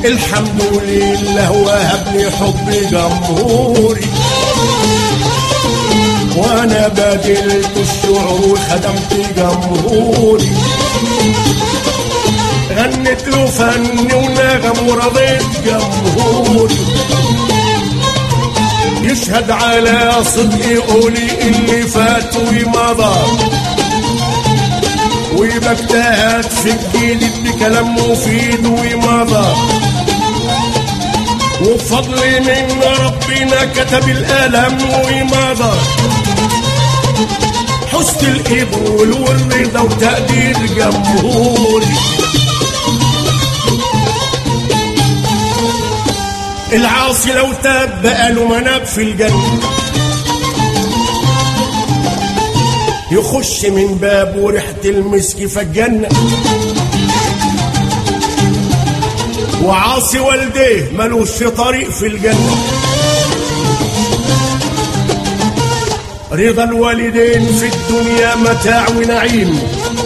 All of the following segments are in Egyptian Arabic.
الحمد لله وهبني حب جمهوري وانا بدلت الشعور وخدمت جمهوري غنت له فن ونغم ورضيت جمهوري يشهد على صدقي قولي اللي فات ومضى وبجتهد في الجيل بكلام مفيد ومضى وبفضل من ربنا كتب الألم ومضى حسن القبول والرضا وتقدير جمهوري العاصي لو تاب بقى له مناب في الجنة يخش من باب وريحة المسك فالجنة وعاصي والديه ملوش طريق في الجنة رضا الوالدين في الدنيا متاع ونعيم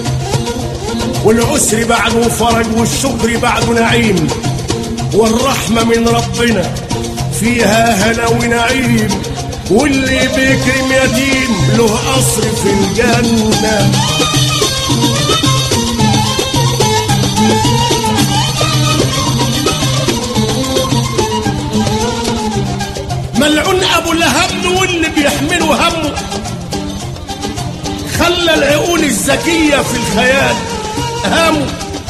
والعسر بعده فرج والشكر بعده نعيم والرحمة من ربنا فيها هنا ونعيم واللي بيكرم يتيم له قصر في الجنة ملعون ابو لهب واللي بيحملوا همه خلى العقول الذكية في الخيال همه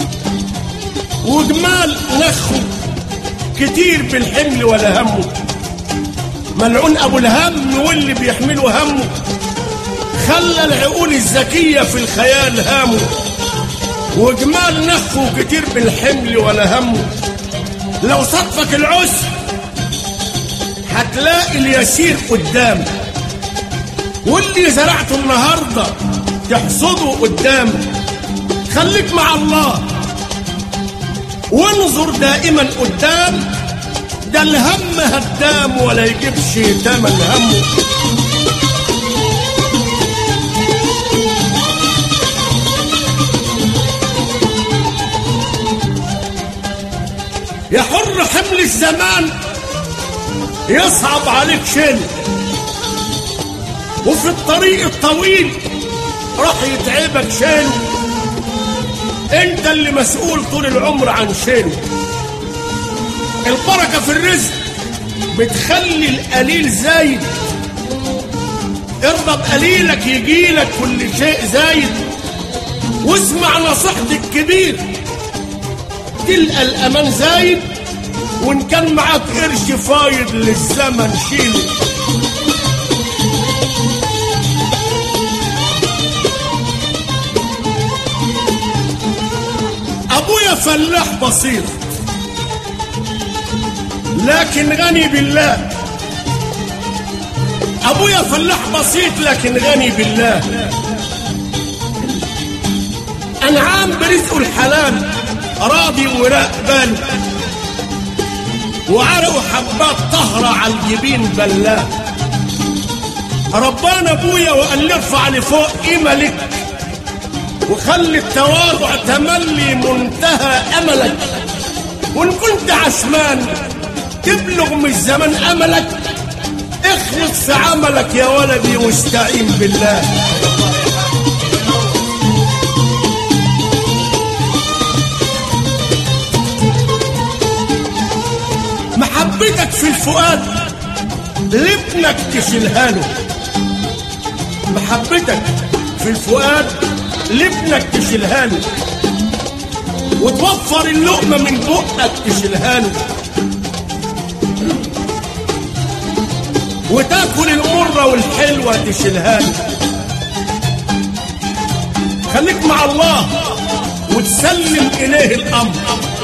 وجمال نخه كتير بالحمل ولا همه ملعون ابو الهم واللي بيحملوا همه خلى العقول الذكية في الخيال هامه وجمال نخه كتير بالحمل ولا همه لو صدفك العسر هتلاقي اليسير قدام واللي زرعته النهارده تحصده قدام خليك مع الله وانظر دائما قدام ده الهم هدام ولا يجيبش تمن همه يا حر حمل الزمان يصعب عليك شيل وفي الطريق الطويل راح يتعبك شيل انت اللي مسؤول طول العمر عن شيله البركة في الرزق بتخلي القليل زايد ارضى بقليلك يجيلك كل شيء زايد واسمع نصيحة الكبير تلقى الأمان زايد وإن كان معاك قرش فايض للزمن شيله أبويا فلاح بسيط لكن غني بالله ابويا فلاح بسيط لكن غني بالله انعام برزقه الحلال راضي وراق باله وعرقه حبات طهرة على الجبين بلاه ربنا ابويا وقال لي ارفع لفوق قيمة لك وخلي التواضع تملي منتهى املك وان كنت عشمان تبلغ من الزمن املك اخلص في عملك يا ولدي واستعين بالله محبتك في الفؤاد لابنك تشيلها له محبتك في الفؤاد لابنك تشيلها له وتوفر اللقمه من بقك تشيلها له وتاكل المرة والحلوة تشيلها له خليك مع الله وتسلم إليه الأمر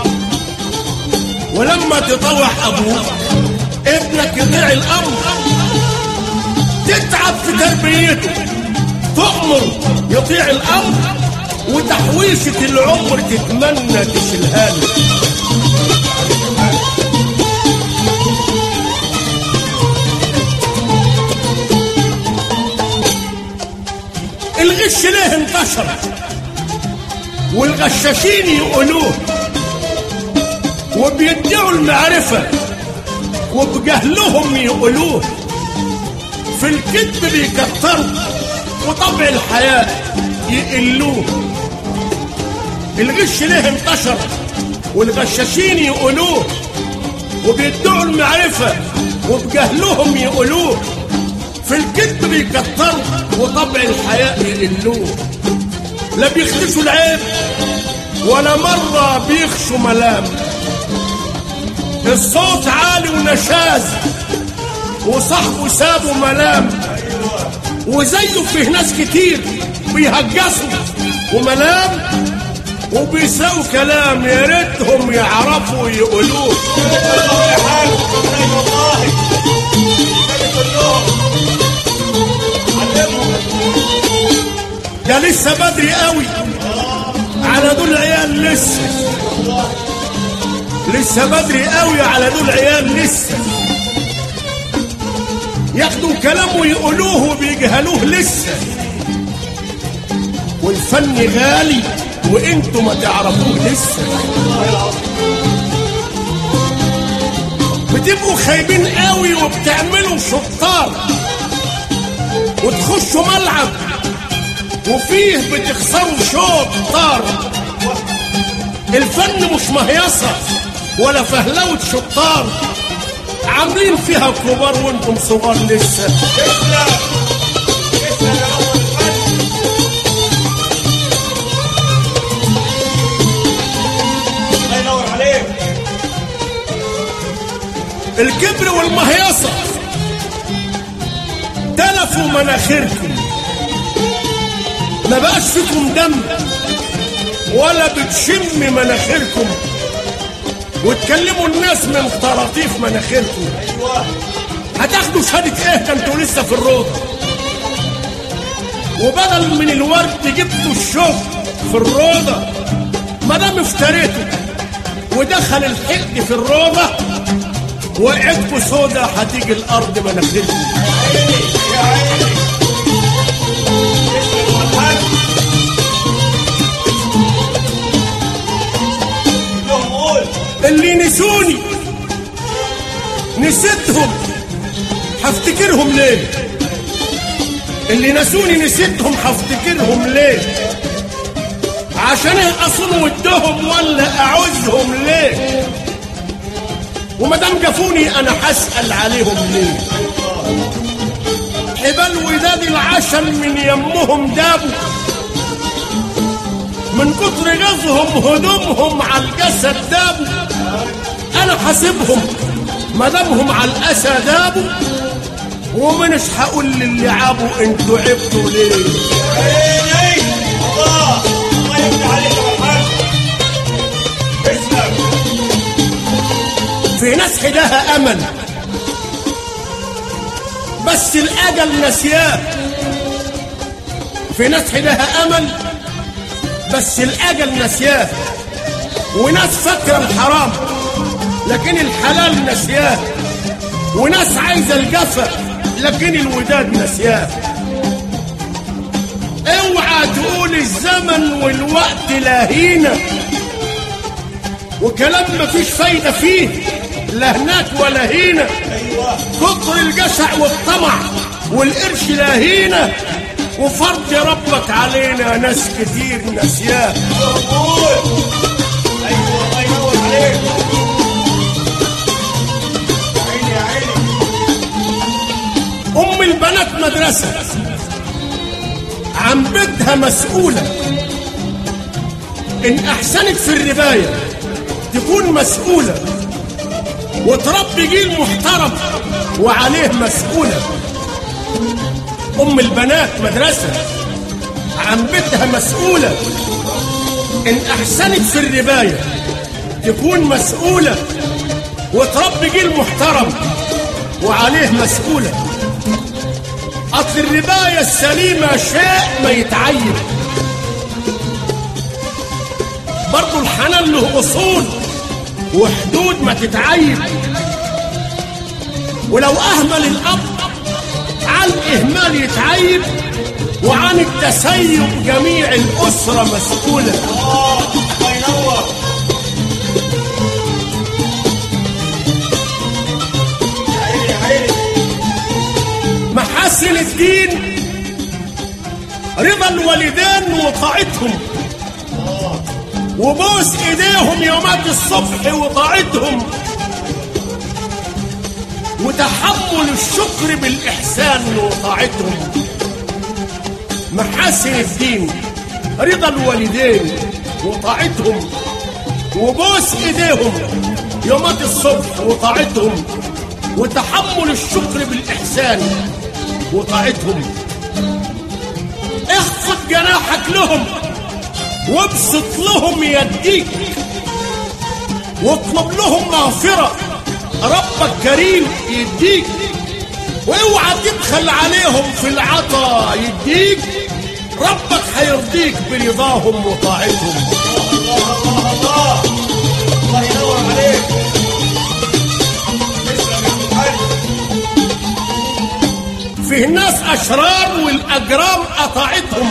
ولما تطوع أبوك ابنك يطيع الأمر تتعب في تربيته تؤمر يطيع الأمر وتحويشة العمر تتمنى تشيلها له الغش ليه انتشر والغشاشين يقولوه وبيدعوا المعرفة وبجهلهم يقولوه في الكذب بيكتروا وطبع الحياة يقلوه الغش ليه انتشر والغشاشين يقولوه وبيدعوا المعرفة وبجهلهم يقولوه في الكذب بيكتروا وطبع الحياة يقلوه لا بيخدشوا العيب ولا مرة بيخشوا ملام الصوت عالي ونشاز وصاحبه سابه ملام وزيه فيه ناس كتير بيهجسوا وملام وبيساووا كلام يا ريتهم يعرفوا يقولوه ده لسه بدري قوي على دول عيال لسه لسه بدري قوي على دول عيال لسه ياخدوا كلام ويقولوه وبيجهلوه لسه والفن غالي وانتوا ما تعرفوه لسه بتبقوا خايبين قوي وبتعملوا شطار وتخشوا ملعب وفيه بتخسروا شوط طار الفن مش مهيصة ولا فهلوة شطار عاملين فيها كبار وانتم صغار لسه الله ينور عليك الكبر والمهيصة تلفوا مناخيركم ما بقاش فيكم دم ولا بتشم مناخيركم وتكلموا الناس من طراطيف مناخيركم ايوه هتاخدوا شهادة ايه ده انتوا لسه في الروضة وبدل من الورد جبتوا الشوك في الروضة ما دام افتريتوا ودخل الحقد في الروضة وقعتكوا سودا هتيجي الارض مناخيركم عيني يا عيني اسمع الحاج لهم قول اللي نسوني نسيتهم هفتكرهم ليه اللي نسوني نسيتهم هفتكرهم ليه عشان اصون ودهم ولا اعوزهم ليه وما دام جافوني انا هسال عليهم ليه حبال وداد العشم من يمهم دابوا من كتر غزهم هدومهم على الجسد دابوا انا حاسبهم ما دامهم على الاسى دابوا ومنش هقول للي عابوا انتوا عبتوا ليه عيني الله الله يفتح عليك يا الحاج اسمع في ناس حداها امل بس الاجل نسياه في ناس حداها امل بس الاجل نسياه وناس فاكره الحرام لكن الحلال نسياه وناس عايزه الجفا لكن الوداد نسياه اوعى تقول الزمن والوقت لاهينا وكلام مفيش فايدة فيه لا هناك ولا هنا ايوه كتر الجشع والطمع والقرش لا هنا وفرض ربك علينا ناس كتير نسياه لهم قول ايوه الله ينور عليك عيني يا عيني أم البنات مدرسة عن بيتها مسؤولة إن أحسنت في الرباية تكون مسؤولة وتربي جيل محترم وعليه مسؤولة أم البنات مدرسة عن بيتها مسؤولة إن أحسنت في الرباية تكون مسؤولة وتربي جيل محترم وعليه مسؤولة أصل الرباية السليمة شيء ما يتعين برضو الحنان له أصول وحدود ما تتعين ولو أهمل الأب عن إهمال يتعين وعن التسيب جميع الأسرة مسؤولة الله الله ينور محاسن الدين رضا الوالدين وطاعتهم وبوس ايديهم يومات الصبح وطاعتهم وتحمل الشكر بالاحسان وطاعتهم محاسن الدين رضا الوالدين وطاعتهم وبوس ايديهم يومات الصبح وطاعتهم وتحمل الشكر بالاحسان وطاعتهم اخفض جناحك لهم وابسط لهم يديك واطلب لهم مغفرة ربك كريم يديك واوعى تبخل عليهم في العطا يديك ربك هيرضيك برضاهم وطاعتهم الله الله الله ينور عليك تسلم يا عم الحاج فيه ناس أشرار والأجرام قطعتهم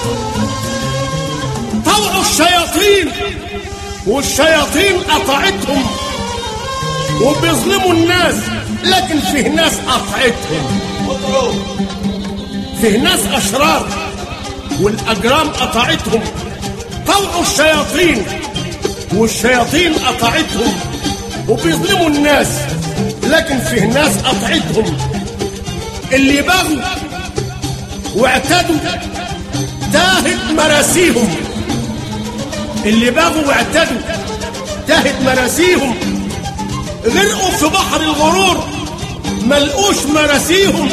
طوعوا الشياطين والشياطين قطعتهم وبيظلموا الناس لكن فيه ناس قطعتهم اضرب فيه ناس أشرار والأجرام قطعتهم طوعوا الشياطين والشياطين قطعتهم وبيظلموا الناس لكن فيه ناس قطعتهم اللي بغوا واعتدوا تاهت مراسيهم اللي بغوا واعتدوا تاهت مراسيهم غرقوا في بحر الغرور ملقوش مراسيهم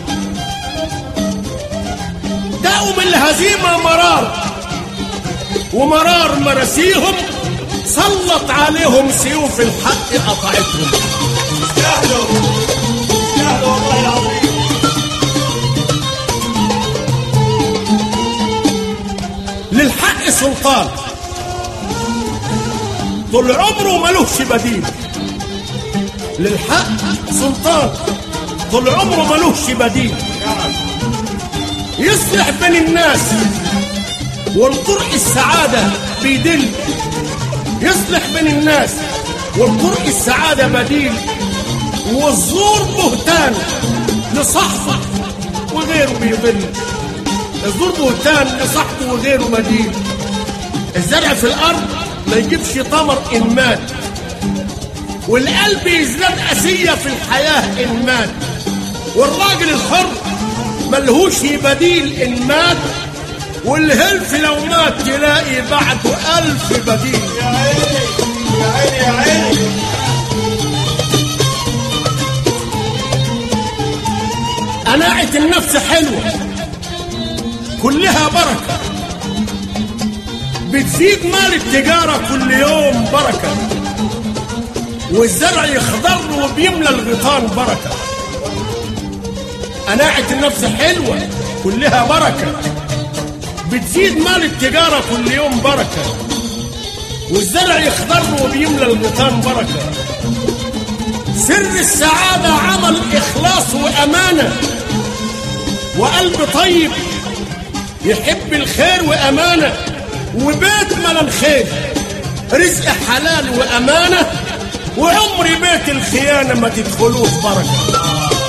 داقوا من الهزيمة مرار ومرار مراسيهم سلط عليهم سيوف الحق قطعتهم يستاهلوا يستاهلوا والله العظيم للحق سلطان طول عمره ملوش بديل للحق سلطان طول عمره ملوش بديل يصلح بين الناس والطرق السعادة بيدل يصلح بين الناس والطرق السعادة بديل والزور بهتان لصاحبه وغيره بيضل الزور بهتان لصاحبه وغيره بديل الزرع في الأرض ما يجيبش ثمر إن مات والقلب يزداد أسية في الحياة إن مات والراجل الحر ملهوش بديل إن مات والهلف لو مات تلاقي بعده ألف بديل يا عيني يا عيني يا عيني قناعة النفس حلوة كلها بركة بتزيد مال التجارة كل يوم بركة والزرع يخضر وبيملى الغيطان بركة قناعة النفس حلوة كلها بركة بتزيد مال التجارة كل يوم بركة والزرع يخضر وبيملى الغيطان بركة سر السعادة عمل إخلاص وأمانة وقلب طيب يحب الخير وأمانة وبيت ملان خير رزق حلال وأمانة وعمر بيت الخيانة ما تدخلوش بركة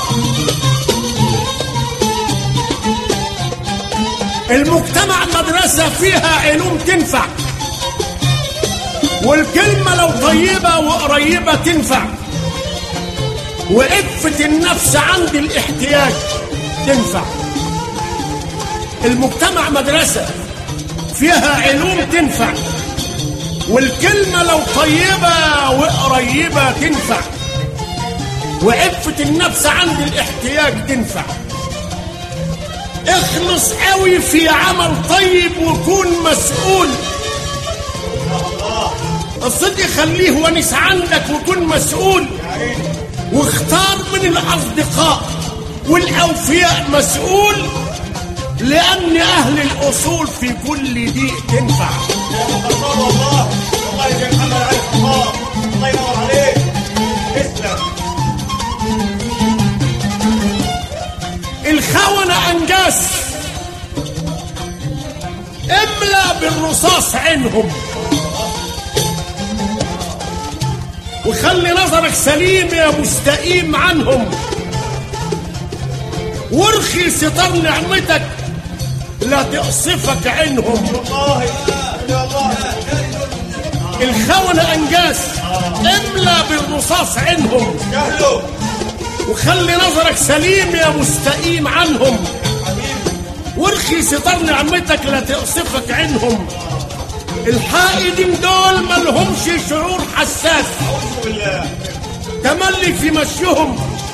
المجتمع مدرسة فيها علوم تنفع والكلمة لو طيبة وقريبة تنفع وعفة النفس عند الاحتياج تنفع المجتمع مدرسة فيها علوم تنفع والكلمة لو طيبة وقريبة تنفع وعفة النفس عند الاحتياج تنفع اخلص قوي في عمل طيب وكون مسؤول الصدق خليه ونس عندك وكن مسؤول واختار من الأصدقاء والأوفياء مسؤول لأن أهل الأصول في كل دي تنفع يا مقدار والله والله يا شيخ محمد علي الله الله ينور عليك تسلم الخونة أنجاس املى بالرصاص عينهم وخلي نظرك سليم يا مستقيم عنهم وارخي ستار نعمتك لا تقصفك عينهم والله يا الله الخونة أنجاس املى بالرصاص عينهم جهله وخلي نظرك سليم يا مستقيم عنهم وارخي ستار نعمتك لا تقصفك عينهم الحائدين دول ملهمش شعور حساس اعوذ بالله تملي في مشيهم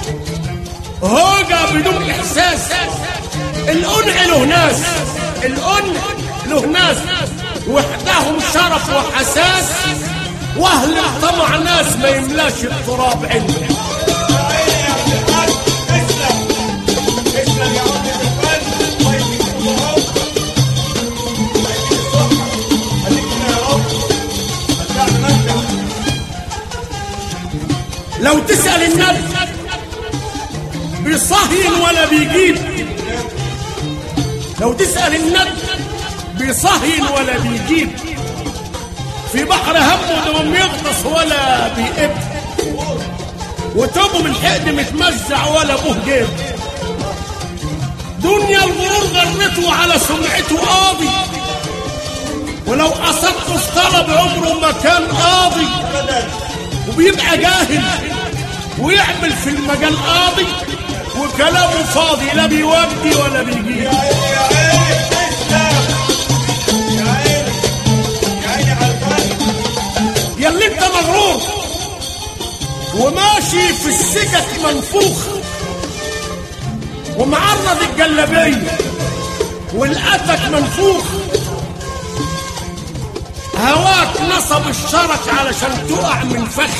هوجة بدون إحساس الأنع له ناس الأنع له ناس وحدهم شرف وحساس وأهل الطمع ناس ما يملاش التراب عندهم يا عيني يا عبد الحاج اسلم اسلم يا رب بالفن الله يديك الصحة الله يديك الصحة خليك هنا يا رب متعنا متع لو تسأل النبي بيصهين ولا بيجيب لو تسأل النبي بيصهين ولا بيجيب في بحر همه ده ما يغطس ولا بيقب وتوبه من الحقد متمزع ولا ابوه جيب دنيا الغرور غرته على سمعته قاضي ولو أصبته في طلب عمره ما كان قاضي ابدا وبيبقى جاهل ويعمل في المجال قاضي وكلامه فاضي لا بيودي ولا بيجيب يا عيني يا عيني اسلم يا عيني يا عيني على الفن ياللي انت مغرور وماشي في السكك منفوخ ومعرض الجلابيه والقفك منفوخ هواك نصب الشرك علشان تقع من فخ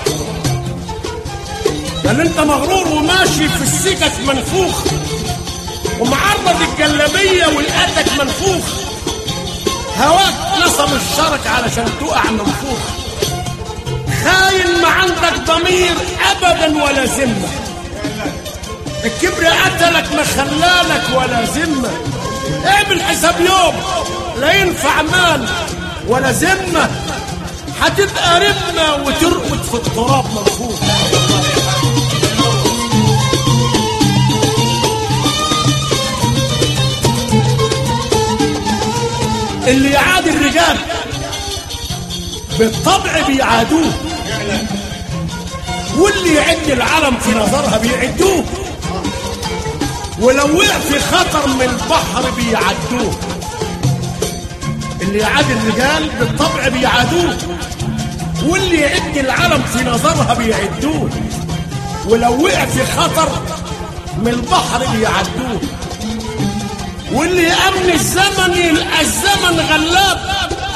ياللي انت مغرور وماشي في السكك منفوخ ومعرض الجلابيه والقفك منفوخ هواك نصب الشرك علشان تقع منفوخ خاين ما عندك ضمير ابدا ولا ذمه الكبر قتلك ما خلالك ولا ذمه اعمل حساب يوم لا ينفع مال ولا ذمه هتبقى رمه وترقد في التراب منفوخ اللي يعادي الرجال بالطبع بيعادوه واللي يعد العلم في نظرها بيعدوه ولو وقع في خطر من البحر بيعدوه اللي يعادي الرجال بالطبع بيعادوه واللي يعد العلم في نظرها بيعدوه ولو وقع في خطر من البحر بيعدوه واللي يأمن الزمن يلقى الزمن غلاب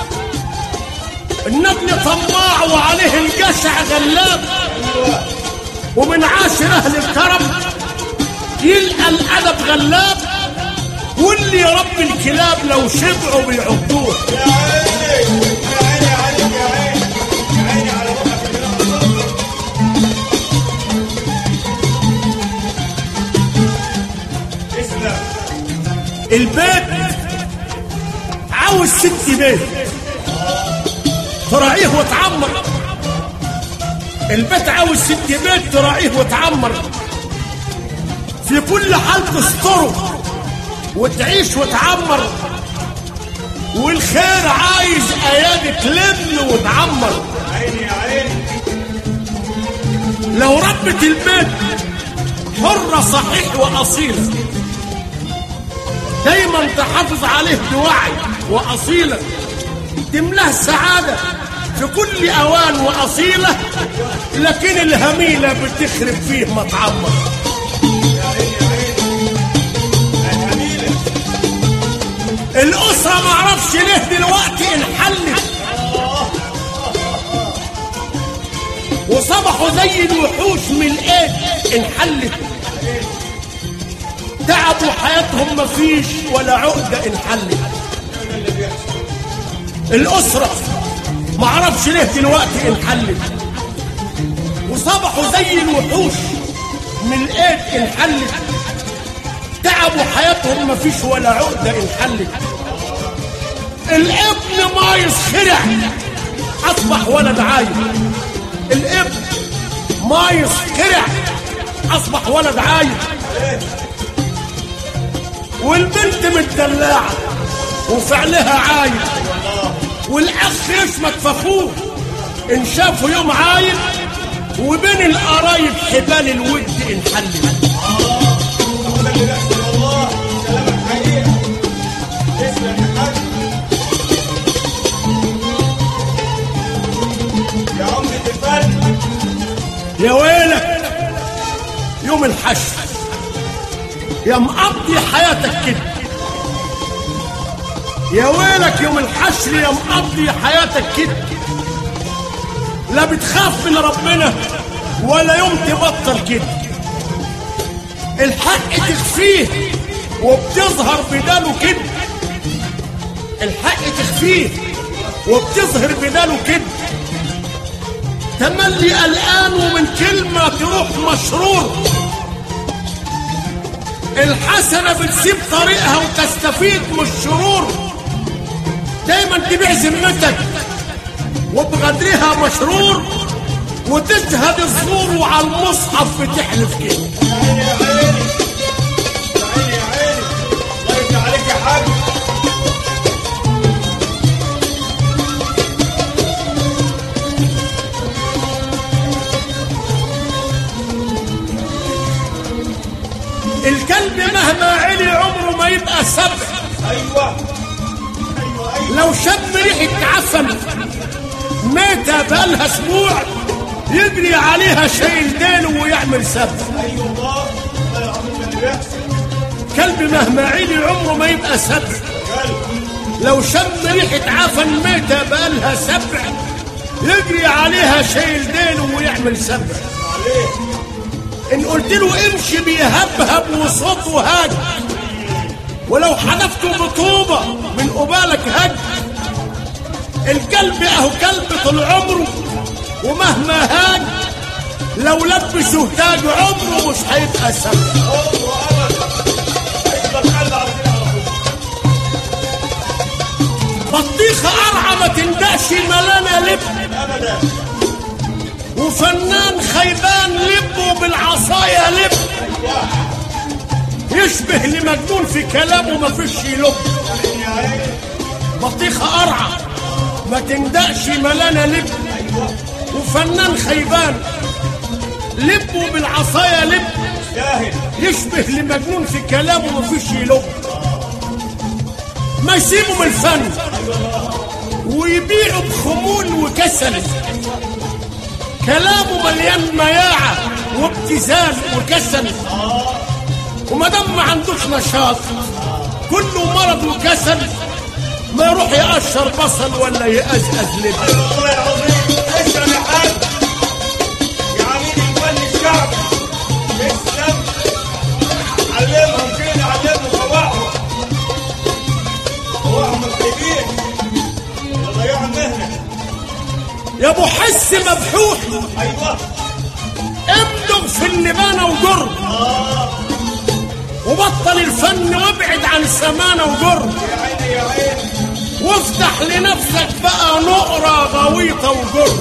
النبل طماع وعليه الجشع غلاب ومن عاشر أهل الكرم يلقى الأدب غلاب واللي يربي الكلاب لو شبعوا بيعبدوه يا عيني يا عيني عليك يا عيني يا عيني على روحك اللي انا اسلم البيت عاوز ست بيت تراعيه وتعمر البيت عاوز ست بيت تراعيه وتعمر في كل حال تستره وتعيش وتعمر والخير عايز ايادي تلم وتعمر عيني يا عيني لو ربت البيت حرة صحيح وأصيلة دايما تحافظ عليه بوعي وأصيلة تملاه سعادة في كل أوان وأصيلة لكن الهميلة بتخرب فيه ما تعمر يا عيني يا عيني جميلة الأسرة معرفش ليه دلوقتي انحلت وصبحوا زي الوحوش من الايد انحلت تعبوا حياتهم مفيش ولا عقدة انحلت الأسرة معرفش ليه دلوقتي انحلت وصبحوا زي الوحوش من الايد انحلت تعبوا حياتهم مفيش ولا عقدة انحلت الابن ما يسخرع اصبح ولد عايل الابن ما يسخرع اصبح ولد عايل والبنت متدلعة وفعلها عايل والأخ يشمت فخور إن شافوا يوم عايل وبين القرايب حبال الود انحلت ده اللي بيحصل والله كلامك حقيقة تسلم يا حاج يا عمدة الفن يا ويلك يوم الحشر يا مقضي حياتك كده يا ويلك يوم الحشر يا مقضي حياتك كده لا بتخاف من ربنا ولا يوم تبطل كده الحق تخفيه وبتظهر بداله كده الحق تخفيه وبتظهر بداله كده تملي قلقان ومن كلمة تروح مشرور الحسنة بتسيب طريقها وتستفيد من الشرور دايما تبيع ذمتك وبغدرها مشرور وتشهد الزور وعلى المصحف بتحلف كده يا عيني يا عيني يا عيني يا عيني الله يفتح عليك يا حاج الكلب مهما علي عمره ما يبقى سبع ايوه ايوه ايوه لو شم ريحة عفن ميتة بقالها اسبوع يجري عليها شايل ديله ويعمل سبع ايوه الله الله العظيم اللي بيحصل كلب مهما علي عمره ما يبقى سبع قلب لو شم ريحة عفن ميتة بقالها سبع يجري عليها شايل ديله ويعمل سبع عليه ان قلت له امشي بيهبهب وصوته هاج ولو حدفته بطوبة من قبالك هاج الكلب اهو كلب طول عمره ومهما هاج لو لبسه تاج عمره مش هيبقى سبع عمره ابدا هيفضل قلب على كده على طول بطيخة قرعة ما تندقش ملانة لب ابدا وفنان خيبان لبه بالعصاية لب يشبه لمجنون في كلامه ما فيش يلب عيني يا عيني بطيخة قرعة ما تندقش ملانة لب وفنان خيبان لبه بالعصاية لب جاهل يشبه لمجنون في كلامه ما فيش يلب ما يسيبوا من الفن ويبيعوا بخمول وكسل كلامه مليان مياعة وابتذال وكسل وما دام ما عندوش نشاط كله مرض وكسل ما يروح يقشر بصل ولا يقزقز لب ايوه والله العظيم اسلم يا حاج يا عميد الفن الشعبي اسلم علمهم كده علمهم فوقهم فوقهم الخيبين وضيعوا المهنه يا ابو حس مبحوح ايوه ابلغ في اللبانة وجر وبطل الفن وابعد عن سمانة وجر يا عيني يا عيني وافتح لنفسك بقى نقرة غويطة وجر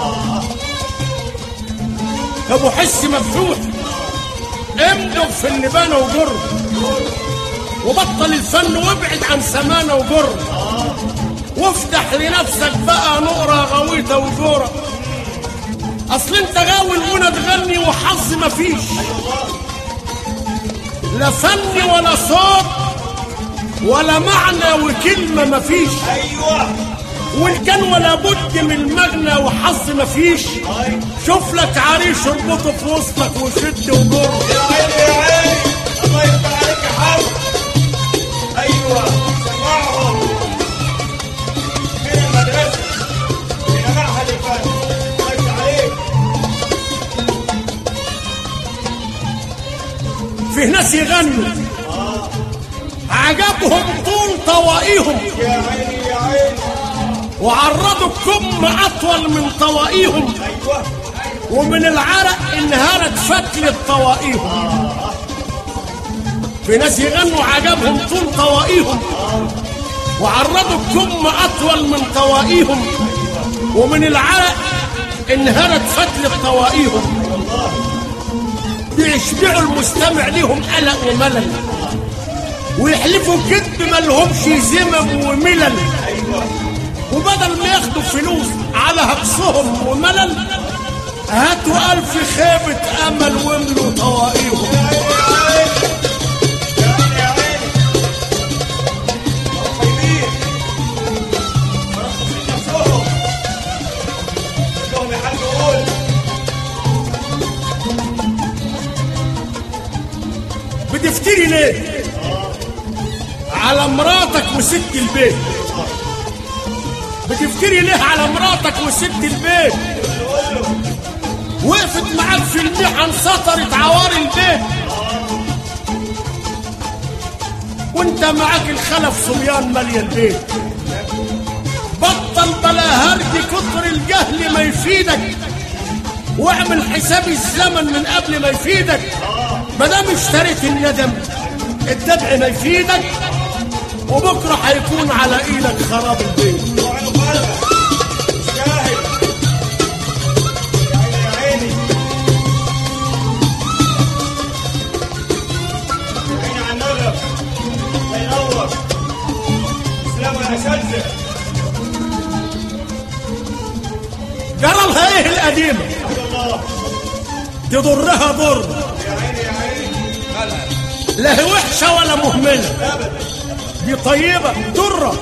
يا ابو حس مفتوح امدغ في اللبانة وجر وبطل الفن وابعد عن سمانة وجر وافتح لنفسك بقى نقرة غويطة وجورة اصل انت غاوي الغنى تغني وحظ مفيش لا فن ولا صوت ولا معنى وكلمة مفيش ايوه وان كان ولا بد من المغنى وحظ مفيش ايوه شوف لك عريش اربطه في وسطك وشد وجر يا عيني يا عيني الله يفتح عليك يا حاج ايوه سمعهم من المدرسه من معهد الفن الله يفتح عليك فيه ناس يغنوا عجبهم طول طوائهم يا عيني يا عيني وعرضوا الكم اطول من طوائهم ايوه ومن العرق انهارت فتلة طوائهم في ناس يغنوا عجبهم طول طوائهم وعرضوا الكم اطول من طوائهم ومن العرق انهارت فتلة طوائهم بيشبعوا المستمع لهم قلق وملل ويحلفوا كذب ملهمش زمم وملل ايوه وبدل ما ياخدوا فلوس على هقصهم وملل هاتوا ألف خيبة أمل واملوا طوائيهم يا عيني يا عيني خايبين مرخصين نفسهم لهم يا حاج قول بتفتري ليه على مراتك وست البيت بتفتري ليه على مراتك وست البيت وقفت معاك في المحن سطرت عوار البيت وانت معاك الخلف صبيان ماليه البيت بطل بلا هرج كتر الجهل ما يفيدك واعمل حساب الزمن من قبل ما يفيدك ما دام اشتريت الندم الدمع ما يفيدك وبكره هيكون على ايدك خراب البيت وعلى قلبك مش جاهل يا عيني يا عيني يا عيني على النغم الله ينور اسلام يا اساتذه جرى لها ايه القديمه يا الله تضرها ضر يا عيني يا عيني لا هي وحشه ولا مهمله دي طيبه ضره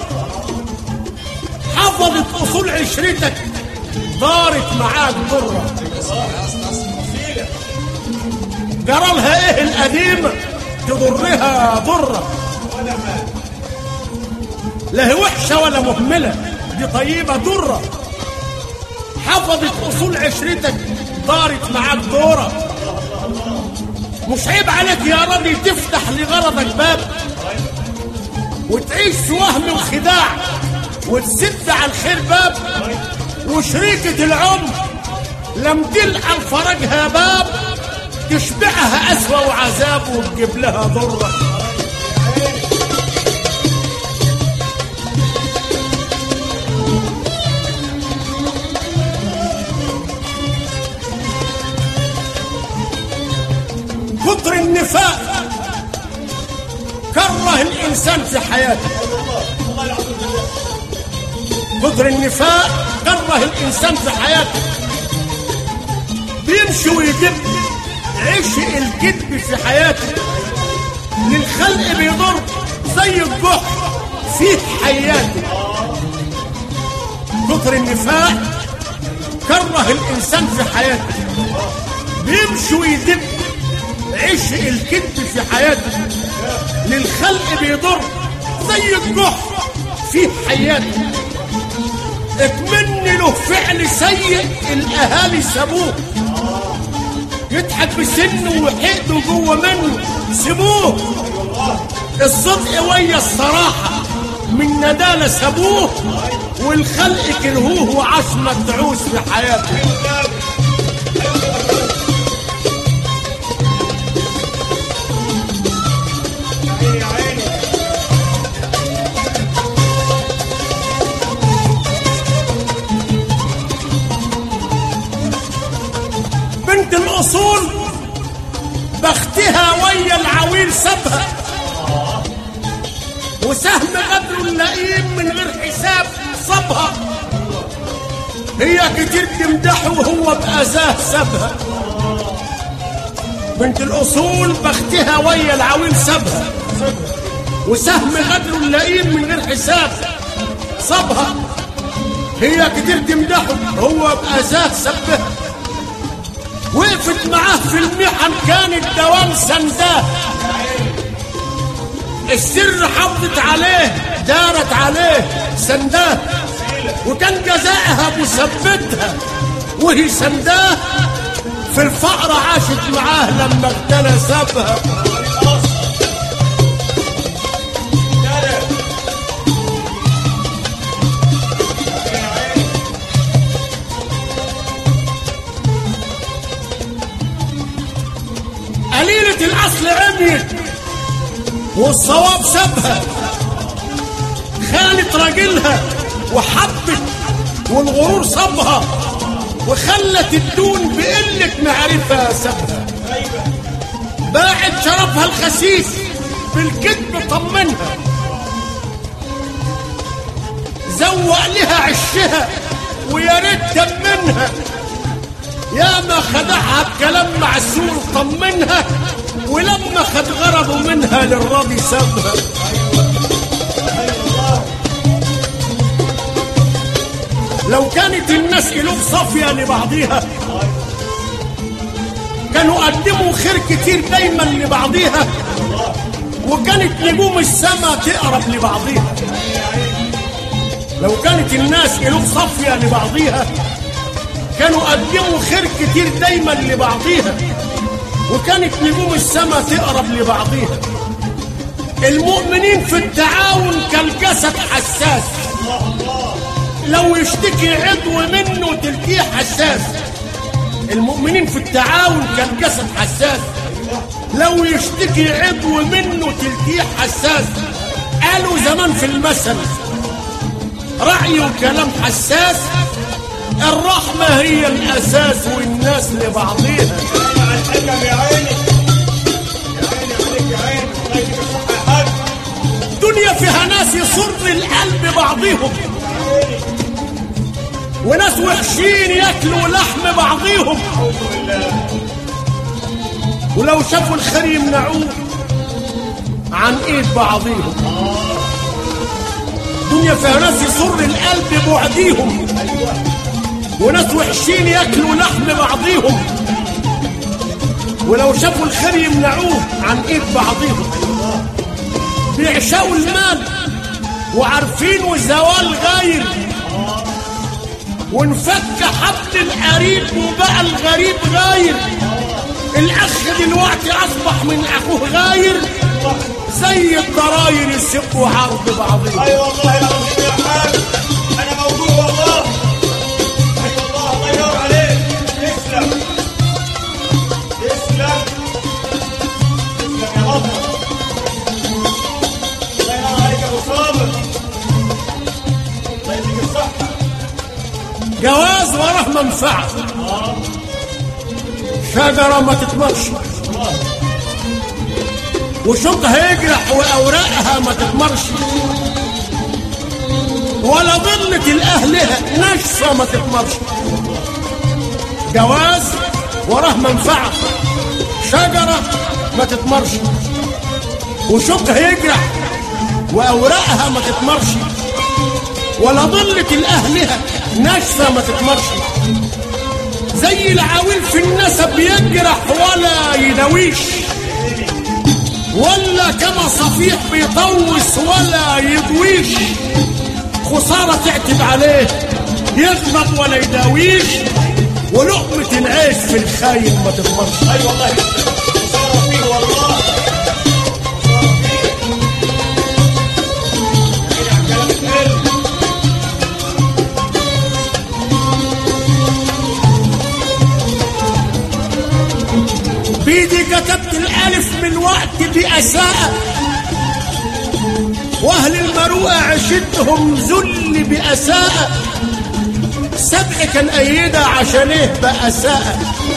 حفظت اصول عشرتك دارت معاك ضره اصيله جرى لها ايه القديمه تضرها ضره ولا حاجه لا هي وحشه ولا مهمله دي طيبه ضره حفظت اصول عشرتك دارت معاك دوره مش عيب عليك يا راجل تفتح لغرضك باب وتعيش في وهم وخداع وتسد على الخير باب وشريكة العمر لم تلقى لفرجها باب تشبعها أسوأ وعذاب وتجيب لها ضرة كتر النفاق كره الإنسان في حياته الله العظيم بالله كتر النفاق كره الإنسان في حياته بيمشي ويدب عشق الكذب في حياته للخلق بيضر زي الجحر فيه حياته كتر النفاق كره الإنسان في حياته بيمشي ويدب عشق الكذب في حياته للخلق بيضر زي الجحر فيه حياته اكمن له فعل سيء الاهالي سابوه يضحك بسنه وحقده جوه منه سيبوه الصدق ويا الصراحه من ندالة سابوه والخلق كرهوه وعاش مدعوس في حياته عيني يا عيني بنت الاصول بختها ويا العويل سابها وسهم غدر اللئيم من غير حساب صابها هي كتير تمدحه وهو بأذاه سابها بنت الأصول بختها ويا العويل سابها وسهم غدر اللئيم من غير حساب صابها هي كتير تمدحه هو بأذاه سبها وقفت معاه في المحن كان الدوام سنداه السر حافظت عليه دارت عليه سنداه وكان جزائها مثبتها وهي سنداه في الفقر عاشت معاه لما اغتنى سابها قليلة الأصل عميت والصواب سابها خانت راجلها وحبت والغرور صابها وخلت الدون بقلة معرفة سابها باعت شرفها الخسيس بالكذب طمنها زوق لها عشها ويا ريت تمنها يا ما خدعها بكلام معسول طمنها ولما خد غرضه منها للراضي سابها لو كانت الناس قلوب صافية لبعضيها كانوا قدموا خير كتير دايما لبعضيها وكانت نجوم السماء تقرب لبعضيها لو كانت الناس قلوب صافية لبعضيها كانوا قدموا خير كتير دايما لبعضيها وكانت نجوم السماء تقرب لبعضيها المؤمنين في التعاون كالجسد حساس لو يشتكي عضو منه تلقيه حساس المؤمنين في التعاون كالجسد حساس لو يشتكي عضو منه تلقيه حساس قالوا زمان في المثل رأي وكلام حساس الرحمة هي الأساس والناس لبعضيها مع الحكم يا عيني يا عيني عليك يا عيني الله يديك الصحة يا حاج دنيا فيها ناس يصر القلب بعضيهم وناس وحشين ياكلوا لحم بعضيهم أعوذ بالله ولو شافوا الخير يمنعوه عن ايد بعضيهم دنيا فيها ناس يصر القلب بعديهم وناس وحشين ياكلوا لحم بعضيهم ولو شافوا الخير يمنعوه عن ايد بعضيهم بيعشقوا المال وعارفين وزوال غير ونفك حبل القريب وبقى الغريب غاير الاخ دلوقتي اصبح من اخوه غاير زي الضراير يسبوا عرض بعضهم اي والله العظيم يا حاج انا موجود والله اي والله الله ينور عليك تسلم تسلم تسلم يا بطل الله ينور عليك يا ابو صابر الله يديك الصحة جواز وراه منفعه شجره ما تطمرش وشوكها يجرح واوراقها ما تطمرش ولا ضلة الاهلها ناشفه ما تطمرش جواز وراه منفعه شجره ما تطمرش وشوكها يجرح واوراقها ما تطمرش ولا ضلة الاهلها ناشفه ما تطمرش زي العويل في النسب يجرح ولا يداويش ولا كما صفيح بيطوس ولا يدويش خسارة تعتب عليه يغضب ولا يداويش ولقمة العيش في الخاين ما تضمنش اي والله خسارة فيه والله خسارة فيه يا عيني على الكلام الحلو بيدي كتبت الألف من وقت بأساءة وأهل المروءة عشتهم ذل بأساءة سبع كان أيدة عشان إيه بأساءة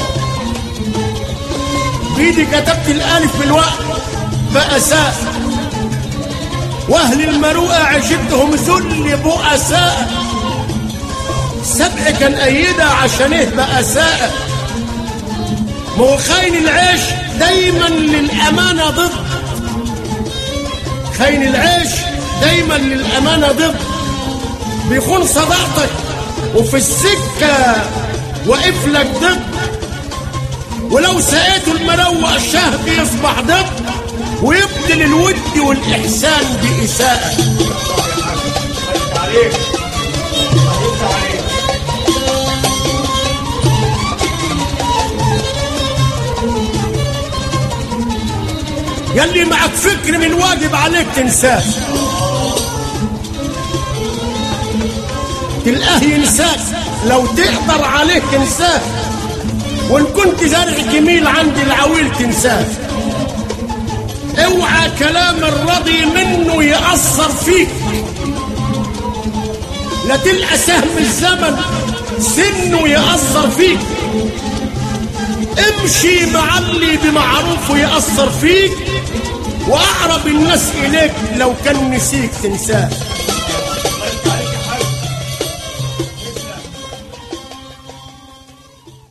بيدي كتبت الألف من وقت بأساءة وأهل المروءة عشتهم ذل بؤساء سبع كان أيدة عشان إيه بأساءة ما هو خاين العيش دايما للأمانة ضد خاين العيش دايما للأمانة ضد بيخون صداقتك وفي السكة واقف لك ضد ولو سقيته المروق الشهد يصبح ضد ويبدل الود والإحسان بإساءة الله عليك الله عليك يلي معك فكر من واجب عليك تنساه تلقاه ينساك لو تقدر عليه تنساه وان كنت زرع جميل عند العويل تنساه اوعى كلام الرضي منه يأثر فيك لا تلقى سهم الزمن سنه يأثر فيك امشي مع اللي بمعروفه يأثر فيك وأقرب الناس إليك لو كان نسيك تنساه